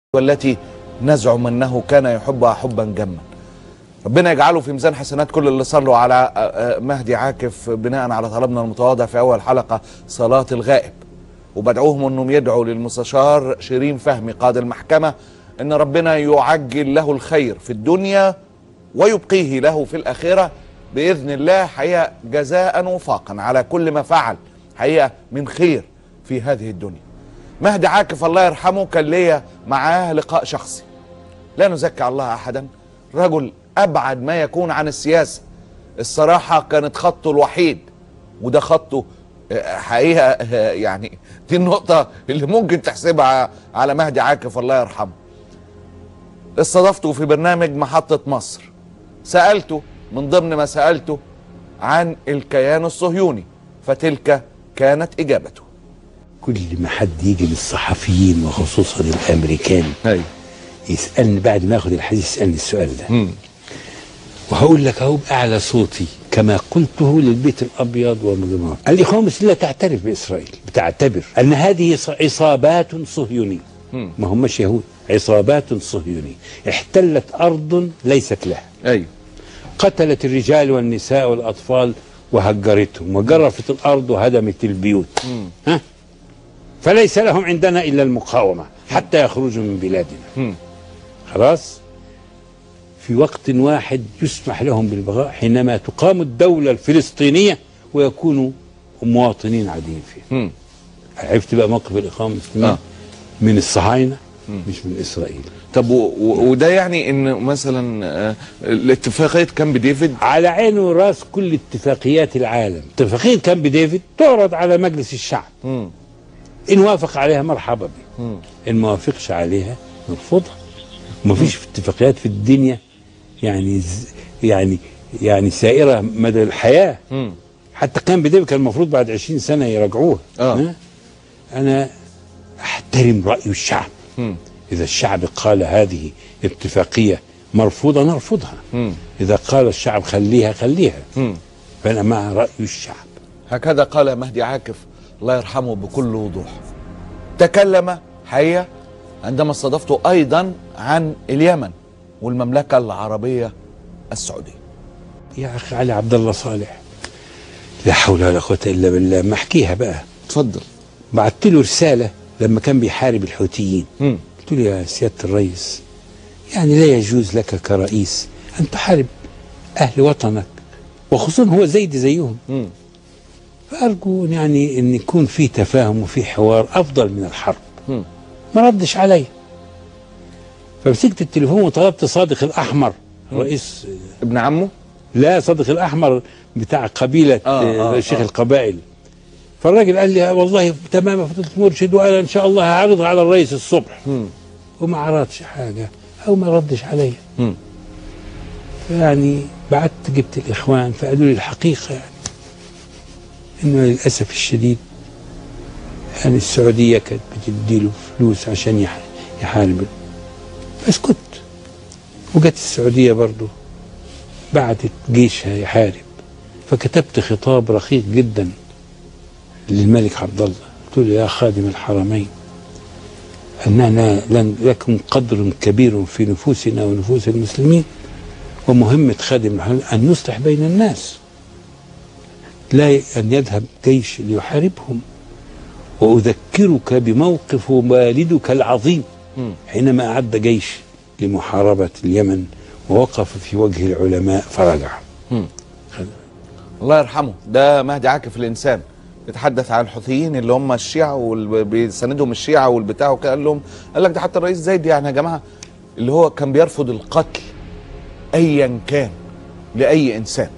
والتي نزعم انه كان يحبها حبا جما ربنا يجعله في ميزان حسنات كل اللي صلوا على مهدي عاكف بناء على طلبنا المتواضع في اول حلقه صلاه الغائب وبدعوهم انهم يدعوا للمستشار شيرين فهمي قاضي المحكمه ان ربنا يعجل له الخير في الدنيا ويبقيه له في الاخره باذن الله حقيقه جزاء وفاقا على كل ما فعل حقيقه من خير في هذه الدنيا مهدي عاكف الله يرحمه كان ليا معاه لقاء شخصي لا نزكي على الله احدا رجل ابعد ما يكون عن السياسه الصراحه كانت خطه الوحيد وده خطه حقيقه يعني دي النقطه اللي ممكن تحسبها على مهدي عاكف الله يرحمه استضفته في برنامج محطه مصر سالته من ضمن ما سالته عن الكيان الصهيوني فتلك كانت اجابته كل ما حد يجي من الصحفيين وخصوصا الامريكان ايوه يسالني بعد ما اخذ الحديث يسالني السؤال ده مم. وهقول لك اهو باعلى صوتي كما قلته للبيت الابيض والمجموعه الاخوان المسلمين لا تعترف باسرائيل بتعتبر ان هذه عصابات صهيونيه مم. ما هماش يهود عصابات صهيونيه احتلت ارض ليست لها ايوه قتلت الرجال والنساء والاطفال وهجرتهم وجرفت الارض وهدمت البيوت ها فليس لهم عندنا الا المقاومه حتى يخرجوا من بلادنا مم. خلاص في وقت واحد يسمح لهم بالبقاء حينما تقام الدولة الفلسطينية ويكونوا مواطنين عاديين فيها مم. عرفت بقى موقف الإقامة المسلمين آه. من الصهاينة مش من إسرائيل طب و- و- وده يعني ان مثلا آه، الاتفاقيه كامب ديفيد على عين وراس كل اتفاقيات العالم اتفاقية كامب ديفيد تعرض على مجلس الشعب مم. إن وافق عليها مرحبا به مم. إن ما وافقش عليها نرفضها ما فيش اتفاقيات في الدنيا يعني ز- يعني يعني سائرة مدى الحياة مم. حتى كان بداية كان المفروض بعد 20 سنة يراجعوها آه. ها؟ أنا أحترم رأي الشعب مم. إذا الشعب قال هذه اتفاقية مرفوضة نرفضها مم. إذا قال الشعب خليها خليها مم. فأنا مع رأي الشعب هكذا قال مهدي عاكف الله يرحمه بكل وضوح تكلم حقيقة عندما استضفته أيضا عن اليمن والمملكة العربية السعودية يا أخي علي عبد الله صالح لا حول ولا قوة إلا بالله ما أحكيها بقى تفضل بعت له رسالة لما كان بيحارب الحوثيين مم. قلت له يا سيادة الرئيس يعني لا يجوز لك كرئيس أن تحارب أهل وطنك وخصوصا هو زيد زيهم مم. فأرجو يعني أن يكون في تفاهم وفي حوار أفضل من الحرب مم. ما ردش علي فمسكت التليفون وطلبت صادق الأحمر رئيس ابن عمه لا صادق الأحمر بتاع قبيلة آه، آه آه، شيخ آه. القبائل فالراجل قال لي والله تمام يا فضيلة مرشد وقال إن شاء الله هعرضها على الرئيس الصبح مم. وما عرضش حاجة أو ما ردش عليا مم. يعني بعت جبت الإخوان فقالوا لي الحقيقة يعني إنه للأسف الشديد يعني السعودية كانت بتديله فلوس عشان يح- يحارب فاسكت وجت السعودية برضو بعتت جيشها يحارب فكتبت خطاب رقيق جدا للملك عبد الله قلت له يا خادم الحرمين أننا لن لكم قدر كبير في نفوسنا ونفوس المسلمين ومهمة خادم الحرمين أن يصلح بين الناس لا أن يذهب جيش ليحاربهم وأذكرك بموقف والدك العظيم مم. حينما أعد جيش لمحاربة اليمن ووقف في وجه العلماء فرجع مم. الله يرحمه ده مهدي عاكف الإنسان يتحدث عن الحوثيين اللي هم الشيعة واللي بيساندهم الشيعة والبتاع وكده قال لهم قال لك ده حتى الرئيس زايد يعني يا جماعة اللي هو كان بيرفض القتل أيا كان لأي إنسان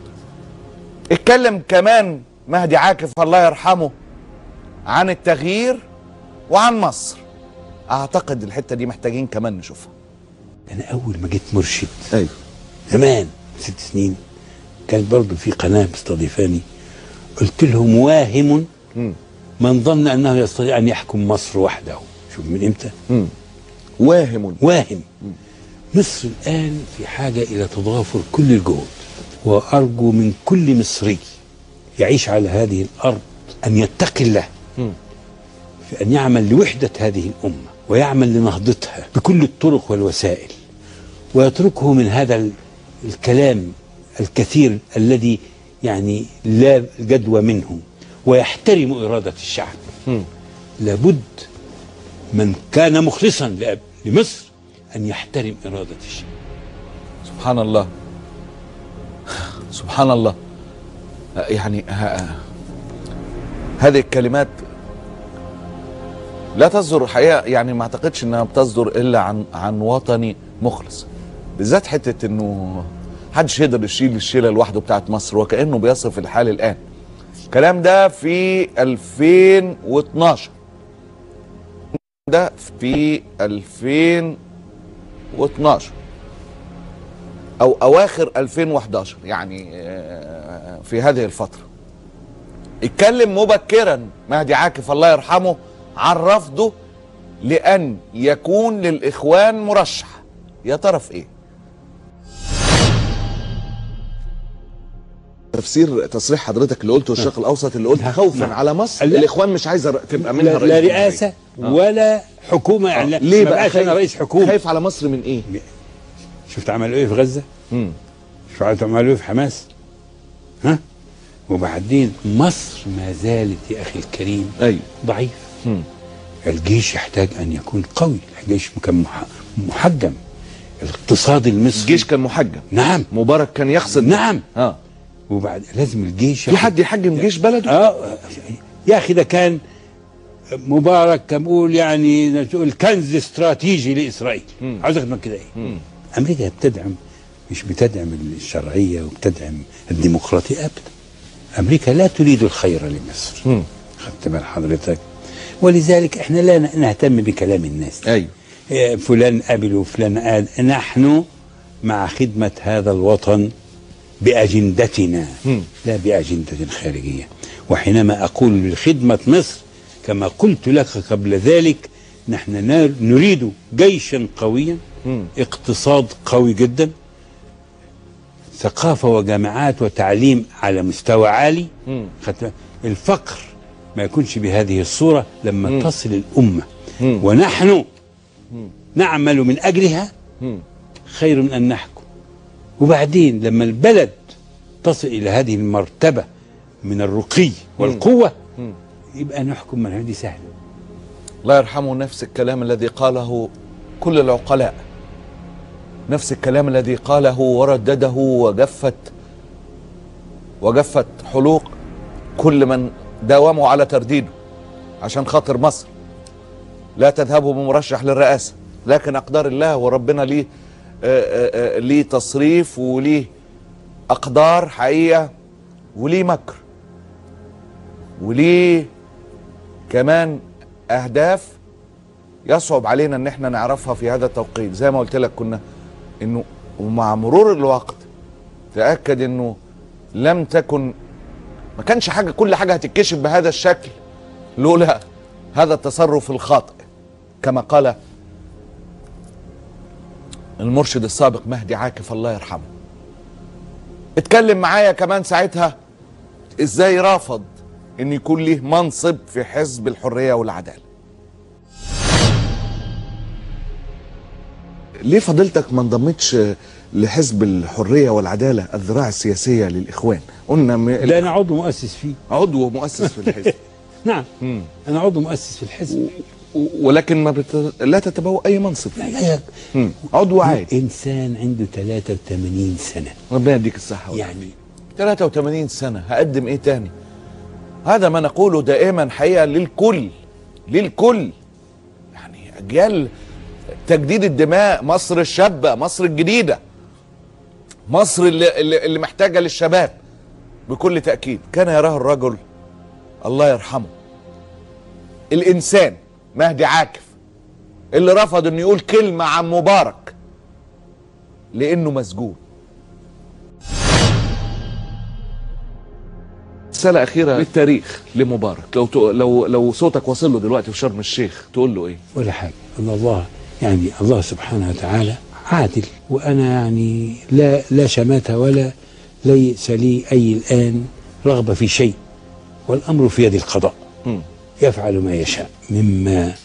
اتكلم كمان مهدي عاكف الله يرحمه عن التغيير وعن مصر اعتقد الحته دي محتاجين كمان نشوفها أنا أول ما جيت مرشد ايوه زمان ست سنين كانت برضو في قناة مستضيفاني قلت لهم واهم مم. من ظن أنه يستطيع أن يحكم مصر وحده شوف من إمتى مم. واهم واهم مصر الآن في حاجة إلى تضافر كل الجهود وأرجو من كل مصري يعيش على هذه الأرض أن يتقي الله مم. في أن يعمل لوحدة هذه الأمة ويعمل لنهضتها بكل الطرق والوسائل ويتركه من هذا ال- الكلام الكثير الذي يعني لا جدوى منه ويحترم إرادة الشعب لابد من كان مخلصا لأب- لمصر أن يحترم إرادة الشعب سبحان الله سبحان الله يعني ه- هذه الكلمات لا تصدر حقيقة يعني ما اعتقدش انها بتصدر الا عن عن وطني مخلص بالذات حتة انه محدش يقدر يشيل الشيلة لوحده بتاعت مصر وكأنه بيصف الحال الآن الكلام ده في 2012 ده في 2012 او اواخر 2011 يعني آه، في هذه الفتره اتكلم مبكرا مهدي عاكف الله يرحمه عن رفضه لان يكون للاخوان مرشح يا ترى في ايه تفسير تصريح حضرتك اللي قلته الشرق الاوسط اللي قلت نعم. خوفا نعم. على مصر لا. الاخوان مش عايزه تبقى منها لا, رئيس لا جمهورية. رئاسة ولا حكومة يعني لا- ليه ما بقى بقاش أنا رئيس حكومة خايف على مصر من ايه شفت عملوا إيه في غزة مم. شفت عملوا إيه في حماس ها وبعدين مصر ما زالت يا أخي الكريم ايوه ضعيف مم. الجيش يحتاج أن يكون قوي الجيش كان مح- محجم الاقتصاد المصري الجيش كان محجم نعم مبارك كان يقصد نعم اه وبعد لازم الجيش في حد يحجم جيش بلده اه يا اخي ده كان مبارك كان بيقول يعني تقول كنز استراتيجي لاسرائيل عاوز اخد من كده ايه امريكا بتدعم مش بتدعم الشرعيه وبتدعم الديمقراطيه ابدا امريكا لا تريد الخير لمصر مم. خدت بال حضرتك ولذلك احنا لا نهتم بكلام الناس ايوه إيه، فلان قبل وفلان قال نحن مع خدمة هذا الوطن بأجندتنا مم. لا بأجندة خارجية وحينما أقول لخدمة مصر كما قلت لك قبل ذلك نحن نا- نريد جيشا قويا مم. اقتصاد قوي جدا ثقافة وجامعات وتعليم على مستوى عالي مم. خدت بالك؟ الفقر ما يكونش بهذه الصورة لما مم. تصل الأمة مم. ونحن نعمل من أجلها مم. خير من أن نحكم وبعدين لما البلد تصل إلى هذه المرتبة من الرقي والقوة مم. يبقى نحكم من هذه سهلة الله يرحمه نفس الكلام الذي قاله كل العقلاء نفس الكلام الذي قاله وردده وجفت وجفت حلوق كل من داوموا على ترديده عشان خاطر مصر لا تذهبوا بمرشح للرئاسة لكن أقدار الله وربنا ليه آه، آه، آه، ليه تصريف وليه أقدار حقيقة وليه مكر وليه كمان اهداف يصعب علينا ان احنا نعرفها في هذا التوقيت زي ما قلت لك كنا انه ومع مرور الوقت تاكد انه لم تكن ما كانش حاجه كل حاجه هتتكشف بهذا الشكل لولا هذا التصرف الخاطئ كما قال المرشد السابق مهدي عاكف الله يرحمه اتكلم معايا كمان ساعتها ازاي رافض ان يكون ليه منصب في حزب الحريه والعداله ليه فضيلتك ما انضمتش لحزب الحريه والعداله الذراع السياسيه للاخوان قلنا م... لا أنا عضو مؤسس فيه عضو مؤسس في الحزب نعم مم. أنا عضو مؤسس في الحزب و- ولكن ما بت... لا تتبوأ اي منصب لا فيه لا لا مم. عضو عادي إنسان عنده 83 سنة ربنا يديك الصحه يعني 83 سنة هقدم ايه تاني هذا ما نقوله دائما حقيقة للكل للكل يعني اجيال تجديد الدماء مصر الشابة مصر الجديدة مصر اللي, اللي اللي محتاجة للشباب بكل تأكيد كان يراه الرجل الله يرحمه الإنسان مهدي عاكف اللي رفض انه يقول كلمة عن مبارك لأنه مسجون رسالة أخيرة للتاريخ لمبارك لو ت... لو لو صوتك واصل له دلوقتي في شرم الشيخ تقول له إيه؟ ولا حاجة أن الله يعني الله سبحانه وتعالى عادل وأنا يعني لا لا شماتة ولا ليس لي أي الآن رغبة في شيء والأمر في يد القضاء مم. يفعل ما يشاء مما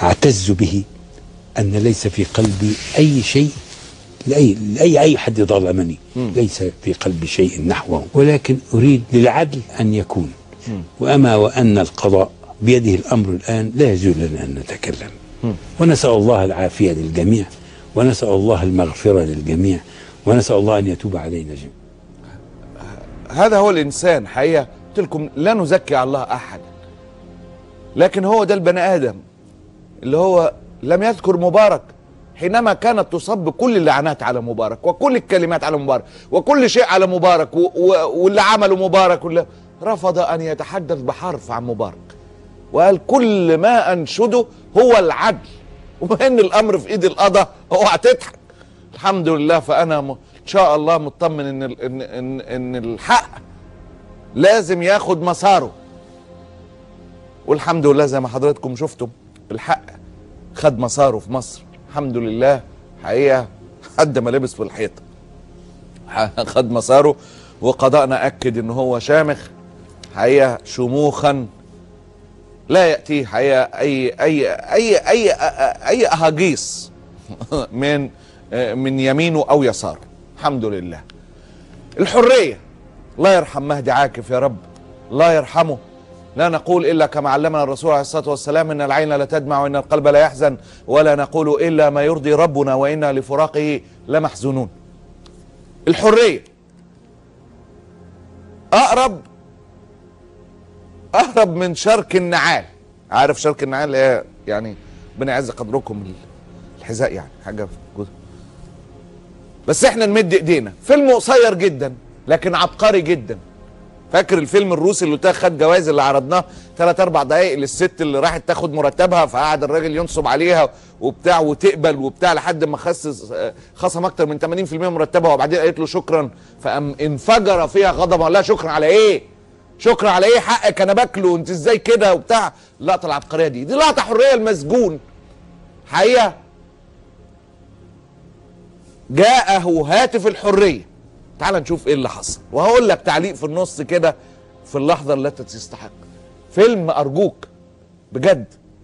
اعتز به ان ليس في قلبي اي شيء لاي لاي اي حد ظلمني ليس في قلبي شيء نحوه ولكن اريد للعدل ان يكون واما وان القضاء بيده الامر الان لا يجوز لنا ان نتكلم ونسال الله العافيه للجميع ونسال الله المغفره للجميع ونسال الله ان يتوب علينا جميعا هذا هو الانسان حقيقه قلت لكم لا نزكي على الله احدا لكن هو ده البني ادم اللي هو لم يذكر مبارك حينما كانت تصب كل اللعنات على مبارك وكل الكلمات على مبارك وكل شيء على مبارك و- و- واللي عمله مبارك واللي رفض ان يتحدث بحرف عن مبارك وقال كل ما انشده هو العدل وان الامر في ايد القضاء اوعى تضحك الحمد لله فانا م... ان شاء الله مطمن ان ال... ان ان, إن الحق لازم ياخد مساره والحمد لله زي ما حضراتكم شفتم الحق خد مساره في مصر الحمد لله حقيقه حد ما لبس في الحيط خد مساره وقضاءنا اكد ان هو شامخ حقيقه شموخا لا ياتيه حقيقه اي اي اي اي اي اهاجيس من من يمينه او يساره الحمد لله الحريه الله يرحم مهدي عاكف يا رب الله يرحمه لا نقول الا كما علمنا الرسول عليه الصلاه والسلام ان العين لا تدمع وان القلب لا يحزن ولا نقول الا ما يرضي ربنا وانا لفراقه لمحزونون الحريه اقرب اهرب من شرك النعال عارف شرك النعال اللي هي يعني ربنا يعز قدركم الحذاء يعني حاجه جزء. بس احنا نمد ايدينا فيلم قصير جدا لكن عبقري جدا فاكر الفيلم الروسي اللي قلت خد جوائز اللي عرضناه ثلاث اربع دقائق للست اللي راحت تاخد مرتبها فقعد الراجل ينصب عليها وبتاع وتقبل وبتاع لحد ما خصص خصم اكتر من 80% من مرتبها وبعدين قالت له شكرا فقام انفجر فيها غضبا لا شكرا على ايه؟ شكرا على ايه حقك انا باكله انت ازاي كده وبتاع اللقطه العبقريه دي دي لقطه حريه المسجون حقيقه جاءه هاتف الحريه تعال نشوف ايه اللي حصل وهقول لك تعليق في النص كده في اللحظه التي تستحق فيلم ارجوك بجد